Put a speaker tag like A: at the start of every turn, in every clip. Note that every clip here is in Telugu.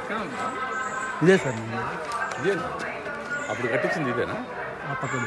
A: ఇదే సార్ నేను.
B: ఇదేనా అప్పుడు కట్టించింది ఇదేనా
A: ఆ పక్కన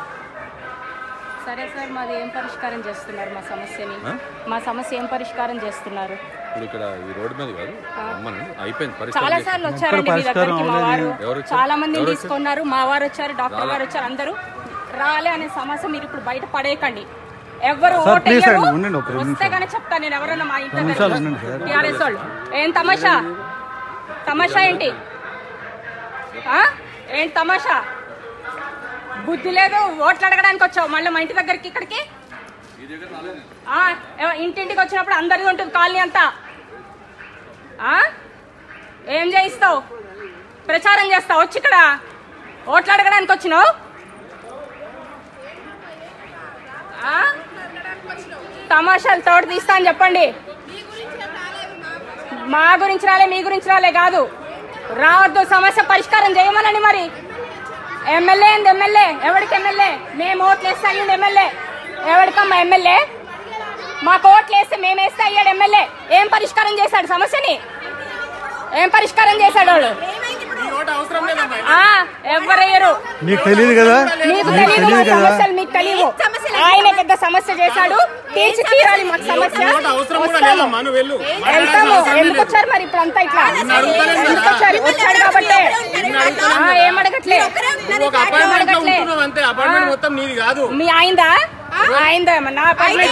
C: సరే సార్ మాది ఏం పరిష్కారం చేస్తున్నారు మా సమస్యని
B: ఆ?
C: మా సమస్య ఏం పరిష్కారం చేస్తున్నారు
B: ఇప్పుడు ఇక్కడ ఈ రోడ్డు మీద కాదు రమ్మని అయిపోయింది పరిస్థితి
C: చాలా సార్లు వచ్చారండి మీ దగ్గరికి మా వారు
B: ఎవరు వచ్చారు?
C: చాలా మందిని తీసుకున్నారు మా వారు వచ్చారు డాక్టర్ గారు వచ్చారు అందరూ రాలే అనే సమస్య మీరు ఇప్పుడు బయట పడేయకండి ఎవరు
A: సార్,
C: ఓటు
A: ప్లీజ్
C: వేయరు.
A: అండి, ఉండండి ఒక రెండు
C: వస్తే కానీ చెప్తాను నేను ఎవరైనా మా ఇంట్లో
A: నిమిషాలు ఉండండి సార్.
C: టీఆర్ఎస్ వాళ్ళు ఏం తమాషా తమాషా ఏంటి ఆ? ఏంటి తమాషా బుద్ధి లేదు ఓట్లు అడగడానికి వచ్చావు మళ్ళీ మా ఇంటి దగ్గరికి ఇక్కడికి ఆ, ఎవ- ఇంటింటికి వచ్చినప్పుడు అందరిది ఉంటుంది కాలనీ అంతా ఆ? ఏం చేయిస్తావు ప్రచారం చేస్తావు వచ్చి ఇక్కడ ఓట్లు అడగడానికి వచ్చినావు ఆ? తమాషాలు తోడు తీస్తా అని చెప్పండి మా గురించి రాలే మీ గురించి రాలే కాదు రావద్దు సమస్య పరిష్కారం చేయమనండి మరి ఎమ్మెల్యే ఏంది ఎమ్మెల్యే ఎవరికి ఎమ్మెల్యే మేము ఓట్లు వేస్తే అయ్యింది ఎమ్మెల్యే ఎవరికమ్మా ఎమ్మెల్యే మాకు ఓట్లు వేస్తే మేము వేస్తే అయ్యాడు ఎమ్మెల్యే ఏం పరిష్కారం చేశాడు సమస్యని ఏం పరిష్కారం చేశాడు వాడు ఆ, ఎవ్వరయ్యరు
A: మీకు తెలియదు కదా
C: మీకు
A: మీకు
C: తెలియదు మా
A: తెలియదు కదా
C: సమస్యలు మీకు తెలియవు ఆయన పెద్ద సమస్య చేశాడు తీర్చి తీరాలి మాకు సమస్య
D: అవసరం కూడా
C: వస్తాము.
D: లేదమ్మా నువ్వు వెళ్ళు
C: వెళ్తాము ఎందుకు వచ్చారు మరి ఇప్పుడు అంతా ఇట్లా ఎందుకు వచ్చారు వచ్చాడు కాబట్టి ఆ, ఏం అడగట్లే
D: నువ్వు ఒక అపాయింట్మెంట్ లో ఉంటున్నావు అంతే అపాయింట్మెంట్ మొత్తం నీది కాదు
C: మీ ఆయిందా ఆయిందా ఏమన్నా అపాయింట్మెంట్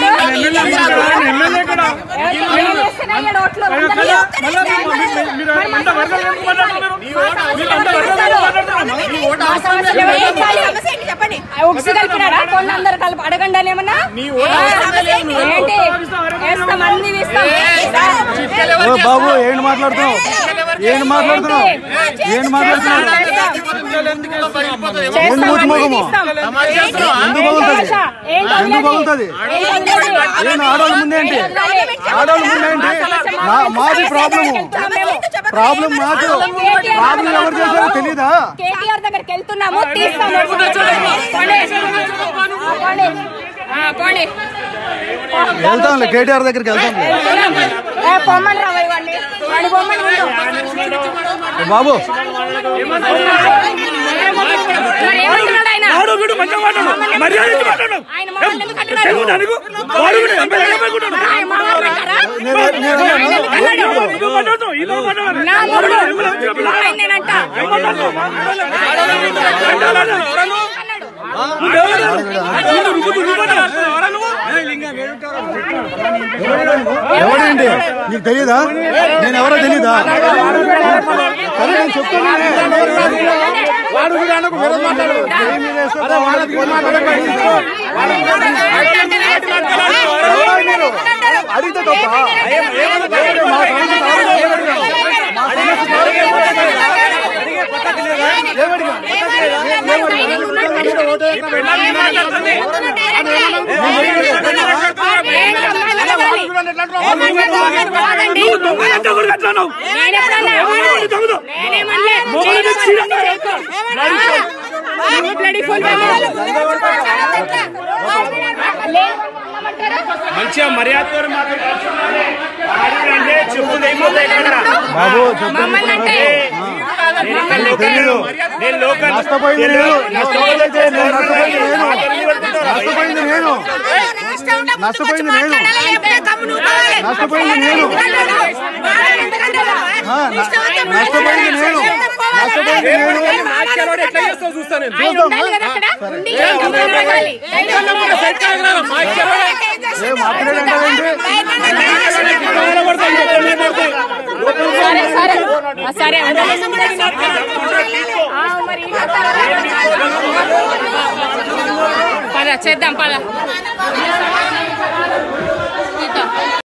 C: ఏం చేస్తేనే అయ్యాడు ఓట్లు అందరినీ. మరి మా సమస్యలు ఎవరు తీర్చాలి?
D: నీ
C: మా
D: ఓటు
C: సమస్యలు ఎవరు తీర్చాలి?
D: నీ ఓటు
C: మా
D: అవసరం
C: సమస్యలు ఎవరు తీర్చాలి?
E: చెప్పండి
C: ఉక్సు కలిపినాడా కొన్ని అందరు కలిపి అడగండి అని ఏమన్నా
D: నీ ఓటు అవసరమే లేదు నువ్వు.
C: ఏంటి వేస్తాం అన్ని వేస్తాం
A: ఓ బాబు ఏంటి మాట్లాడుతున్నావు ఏంటి మాట్లాడుతున్నావు ఏంటి మాట్లాడుతున్నావు ముందు మూతి మొగము ఎందుకు పగులుతుంది ఎందుకు పగులుతుంది నేను ఆడవాళ్ళ ముందేంటి ఆడవాళ్ళ ముందేంటి మా మాది ప్రాబ్లము ప్రాబ్లం మాకు ప్రాబ్లం ఎవరు చేశారో తెలీదా
C: కేటీఆర్ దగ్గరికి వెళ్తున్నాము తీస్తాము పోండి. ఆ, పోండి. ఆ, పోండి.
A: వెళ్తాంలే కేటీఆర్ దగ్గరికి వెళ్తాంలే
C: ఏ, పొమ్మని రా వాడిని వాడి పొమ్మని ముందు.
A: ఏ బాబు
C: మరి ఏమంటున్నాడు ఆయన
F: వాడు వీడు మంచిగా మాట్లాడు మర్యాద ఇచ్చి మాట్లాడు
C: ఆయన మమ్మల్ని ఎందుకు అంటున్నాడు?
F: తెలుగు దానికి వాడు వీడు ఎమ్మెల్యే అనుకుంటాడు.
C: ఆయన మమ్మల్ని అంటారా?
A: నేను నేను
F: ఇదో మాట్లాడుతావు, ఇదో మాట్లాడు.
C: నా మొగుడు. ఆయన నేనంట.
F: మాట్లాడుతావు, మాట్లాడు.
C: అన్నాడు.
F: నువ్వు రుబ్బుతూ రుబ్బుతూ ఎవరా నువ్వు?
A: ఎవడేంటి నీకు తెలీదా నేను ఎవరో తెలీదా సరే నేను చెప్తున్నానే
D: వాడు కూడా అనకు వేరే మాట్లాడు
A: ఏం మీద వేస్తారో వాళ్ళకి ఫోన్ మాట్లాడండి. ఎవరు మీరు? అడిగితే తప్ప మా సమస్య కావాలి. మా సమస్య కావాలి. ఏమడిగా?
F: ఈ పెళ్ళాన్ని మాట్లాడుతుంది. నువ్వు దొంగలంతా కూడా అట్లా అన్నావు. ఎవరు దొంగలు? మొగలు చీర. మంచిగా మర్యాదతో మాట్లాడాలి అంటే చెప్పు అయిపోతాయి కదా
A: బాబు చెప్పండి
F: నేను ఇక్కడ లోకల్. నేను లోకల్.
A: నష్టపోయింది నేను నష్టపోయింది నేను నష్టపోయింది నేను నష్టపోయింది నేను నష్టపోయింది నేను నష్టపోయింది నేను ఆ, న- నష్టపోయింది నేను నష్టపోయింది నేను
D: మాట్లాడు ఎట్లా చేస్తావు చూస్తా నేను
A: ఏ మాట్లాడంటావేంటి
C: సరే సరే ఆ, సరే ఆ, మరి పద చేద్దాం పద